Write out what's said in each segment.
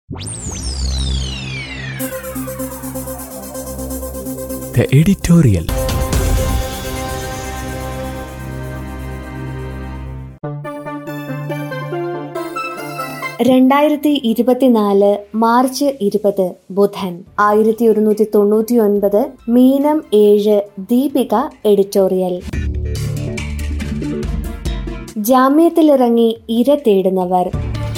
The editorial. രണ്ടായിരത്തി ഇരുപത്തിനാല് March ഇരുപത് ബുധൻ ആയിരത്തി ഒരുന്നൂറ്റി തൊണ്ണൂറ്റി ഒൻപത് മീനം ഏഴ് ദീപിക എഡിറ്റോറിയൽ ജാമ്യത്തിലിറങ്ങി ഇര തേടുന്നവർ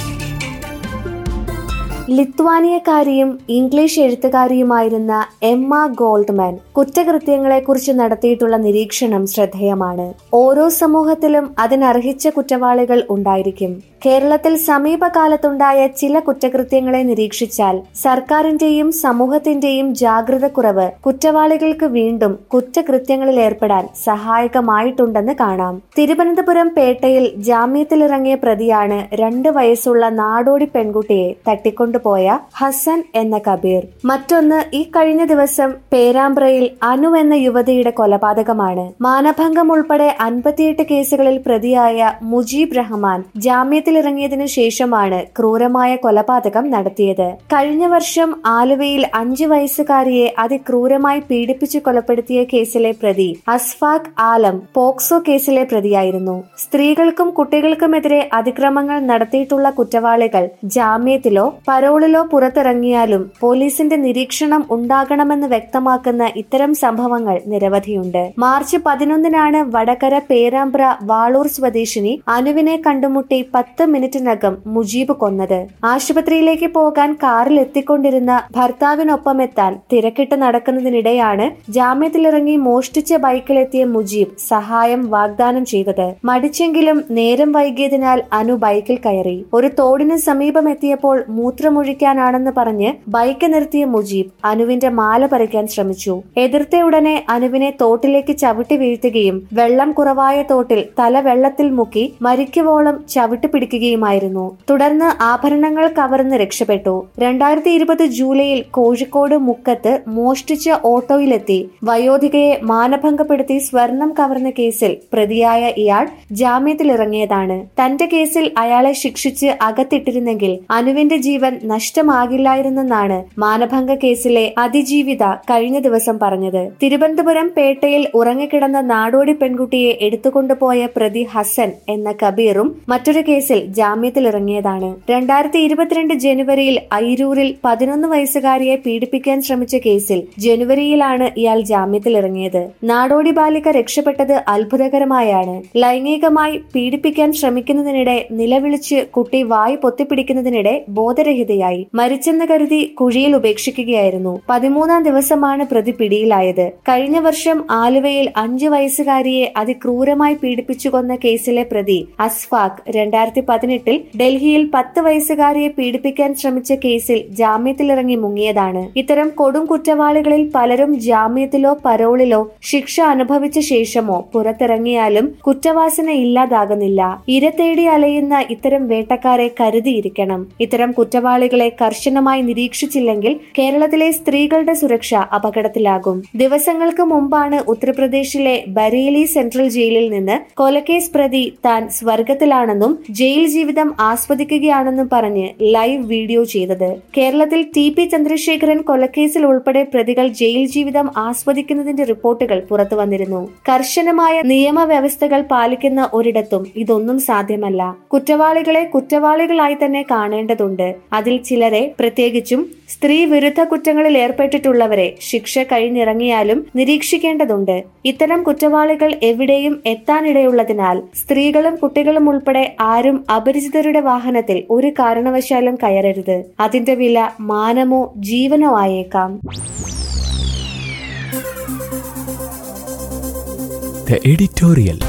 ലിത്വാനിയക്കാരിയും ഇംഗ്ലീഷ് എഴുത്തുകാരിയുമായിരുന്ന എമ്മ ഗോൾഡ്മാൻ കുറ്റകൃത്യങ്ങളെക്കുറിച്ച് നടത്തിയിട്ടുള്ള നിരീക്ഷണം ശ്രദ്ധേയമാണ് ഓരോ സമൂഹത്തിലും അതിനർഹിച്ച കുറ്റവാളികൾ ഉണ്ടായിരിക്കും കേരളത്തിൽ സമീപകാലത്തുണ്ടായ ചില കുറ്റകൃത്യങ്ങളെ നിരീക്ഷിച്ചാൽ സർക്കാരിന്റെയും സമൂഹത്തിന്റെയും ജാഗ്രതക്കുറവ് കുറ്റവാളികൾക്ക് വീണ്ടും കുറ്റകൃത്യങ്ങളിൽ ഏർപ്പെടാൻ സഹായകമായിട്ടുണ്ടെന്ന് കാണാം തിരുവനന്തപുരം പേട്ടയിൽ ജാമ്യത്തിലിറങ്ങിയ പ്രതിയാണ് രണ്ട് വയസ്സുള്ള നാടോടി പെൺകുട്ടിയെ തട്ടിക്കൊണ്ടുപോയ ഹസൻ എന്ന കബീർ മറ്റൊന്ന് ഈ കഴിഞ്ഞ ദിവസം പേരാമ്പ്രയിൽ അനു എന്ന യുവതിയുടെ കൊലപാതകമാണ് മാനഭംഗം ഉൾപ്പെടെ അൻപത്തിയെട്ട് കേസുകളിൽ പ്രതിയായ മുജീബ് റഹ്മാൻ ജാമ്യത്തിലിറങ്ങിയതിനു ശേഷമാണ് ക്രൂരമായ കൊലപാതകം നടത്തിയത് കഴിഞ്ഞ വർഷം ആലുവയിൽ അഞ്ചു വയസ്സുകാരിയെ അതിക്രൂരമായി പീഡിപ്പിച്ചു കൊലപ്പെടുത്തിയ കേസിലെ പ്രതി അസ്ഫാഖ് ആലം പോക്സോ കേസിലെ പ്രതിയായിരുന്നു സ്ത്രീകൾക്കും കുട്ടികൾക്കുമെതിരെ അതിക്രമങ്ങൾ നടത്തിയിട്ടുള്ള കുറ്റവാളികൾ ജാമ്യത്തിലോ പരോളിലോ പുറത്തിറങ്ങിയാലും പോലീസിന്റെ നിരീക്ഷണം ഉണ്ടാകണമെന്ന് വ്യക്തമാക്കുന്ന ഇത്തരം സംഭവങ്ങൾ നിരവധിയുണ്ട് മാർച്ച് പതിനൊന്നിനാണ് വടകര പേരാമ്പ്ര വാളൂർ സ്വദേശിനി അനുവിനെ കണ്ടുമുട്ടി പത്ത് മിനിറ്റിനകം മുജീബ് കൊന്നത് ആശുപത്രിയിലേക്ക് പോകാൻ കാറിൽ എത്തിക്കൊണ്ടിരുന്ന ഭർത്താവിനൊപ്പം എത്താൻ തിരക്കിട്ട് നടക്കുന്നതിനിടെയാണ് ജാമ്യത്തിലിറങ്ങി മോഷ്ടിച്ച ബൈക്കിലെത്തിയ മുജീബ് സഹായം വാഗ്ദാനം ചെയ്തത് മടിച്ചെങ്കിലും നേരം വൈകിയതിനാൽ അനു ബൈക്കിൽ കയറി ഒരു തോടിന് സമീപം എത്തിയപ്പോൾ മൂത്രമൊഴിക്കാനാണെന്ന് പറഞ്ഞ് ബൈക്ക് നിർത്തിയ മുജീബ് അനുവിന്റെ മാല പറിക്കാൻ ശ്രമിച്ചു എതിർത്ത ഉടനെ അനുവിനെ തോട്ടിലേക്ക് ചവിട്ടി വീഴ്ത്തുകയും വെള്ളം കുറവായ തോട്ടിൽ തല വെള്ളത്തിൽ മുക്കി മരിക്കുവോളം ചവിട്ടി പിടിക്കുകയുമായിരുന്നു തുടർന്ന് ആഭരണങ്ങൾ കവർന്ന് രക്ഷപ്പെട്ടു രണ്ടായിരത്തി ഇരുപത് ജൂലൈയിൽ കോഴിക്കോട് മുക്കത്ത് മോഷ്ടിച്ച ഓട്ടോയിലെത്തി വയോധികയെ മാനഭംഗപ്പെടുത്തി സ്വർണം കവർന്ന കേസിൽ പ്രതിയായ ഇയാൾ ജാമ്യത്തിലിറങ്ങിയതാണ് തന്റെ കേസിൽ അയാളെ ശിക്ഷിച്ച് അകത്തിട്ടിരുന്നെങ്കിൽ അനുവിന്റെ ജീവൻ നഷ്ടമാകില്ലായിരുന്നെന്നാണ് മാനഭംഗ കേസിലെ അതിജീവിത കഴിഞ്ഞ ദിവസം പറഞ്ഞത് തിരുവനന്തപുരം പേട്ടയിൽ ഉറങ്ങിക്കിടന്ന നാടോടി പെൺകുട്ടിയെ എടുത്തുകൊണ്ടുപോയ പ്രതി ഹസൻ എന്ന കബീറും മറ്റൊരു കേസിൽ ജാമ്യത്തിലിറങ്ങിയതാണ് രണ്ടായിരത്തി ഇരുപത്തിരണ്ട് ജനുവരിയിൽ അയിരൂരിൽ പതിനൊന്ന് വയസ്സുകാരിയെ പീഡിപ്പിക്കാൻ ശ്രമിച്ച കേസിൽ ജനുവരിയിലാണ് ഇയാൾ ജാമ്യത്തിലിറങ്ങിയത് നാടോടി ബാലിക രക്ഷപ്പെട്ടത് അത്ഭുതകരമായാണ് ലൈംഗികമായി പീഡിപ്പിക്കാൻ ശ്രമിക്കുന്നതിനിടെ നിലവിളിച്ച് കുട്ടി വായ് പൊത്തിപ്പിടിക്കുന്നതിനിടെ ബോധരഹിതയായി മരിച്ചെന്ന് കരുതി കുഴിയിൽ ഉപേക്ഷിക്കുകയായിരുന്നു പതിമൂന്നാം ദിവസമാണ് പ്രതി പിടിയിലായത് കഴിഞ്ഞ വർഷം ആലുവയിൽ അഞ്ചു വയസ്സുകാരിയെ അതിക്രൂരമായി പീഡിപ്പിച്ചു കൊന്ന കേസിലെ പ്രതി അസ്ഫാഖ് രണ്ടായിരത്തി പതിനെട്ടിൽ ഡൽഹിയിൽ പത്ത് വയസ്സുകാരിയെ പീഡിപ്പിക്കാൻ ശ്രമിച്ച കേസിൽ ജാമ്യത്തിലിറങ്ങി മുങ്ങിയതാണ് ഇത്തരം കൊടും കുറ്റവാളികളിൽ പലരും ജാമ്യത്തിലോ പരോളിലോ ശിക്ഷ അനുഭവിച്ച ശേഷമോ പുറത്തിറങ്ങിയാലും കുറ്റവാസന ഇല്ലാതാകുന്നില്ല ഇര തേടി അലയുന്ന ഇത്തരം വേട്ടക്കാരെ കരുതിയിരിക്കണം ഇത്തരം കുറ്റവാളികളെ കർശനമായി നിരീക്ഷിച്ചില്ലെങ്കിൽ കേരളത്തിലെ സ്ത്രീകളുടെ സുരക്ഷ അപകടത്തിലാകും ദിവസങ്ങൾക്ക് മുമ്പാണ് ഉത്തർപ്രദേശിലെ ബരേലി സെൻട്രൽ ജയിലിൽ നിന്ന് കൊലക്കേസ് പ്രതി താൻ സ്വർഗത്തിലാണെന്നും ജയിൽ ജീവിതം ആസ്വദിക്കുകയാണെന്നും പറഞ്ഞ് ലൈവ് വീഡിയോ ചെയ്തത് കേരളത്തിൽ ടി പി ചന്ദ്രശേഖരൻ കൊലക്കേസിൽ ഉൾപ്പെടെ പ്രതികൾ ജയിൽ ജീവിതം ആസ്വദിക്കുന്നതിന്റെ റിപ്പോർട്ടുകൾ പുറത്തു വന്നിരുന്നു കർശനമായ നിയമവ്യവസ്ഥകൾ പാലിക്കുന്ന ഒരിടത്തും ഇതൊന്നും സാധ്യമല്ല കുറ്റവാളികളെ കുറ്റവാളികളായി തന്നെ കാണേണ്ടതുണ്ട് അതിൽ ചിലരെ പ്രത്യേകിച്ചും സ്ത്രീ വിരുദ്ധ കുറ്റങ്ങളിൽ ഏർപ്പെട്ടിട്ടുള്ളവരെ ശിക്ഷ കഴിഞ്ഞിറങ്ങിയാലും നിരീക്ഷിക്കേണ്ടതുണ്ട് ഇത്തരം കുറ്റവാളികൾ എവിടെയും എത്താനിടയുള്ളതിനാൽ സ്ത്രീകളും കുട്ടികളും ഉൾപ്പെടെ ആരും അപരിചിതരുടെ വാഹനത്തിൽ ഒരു കാരണവശാലും കയറരുത് അതിന്റെ വില മാനമോ ജീവനോ ആയേക്കാം The editorial.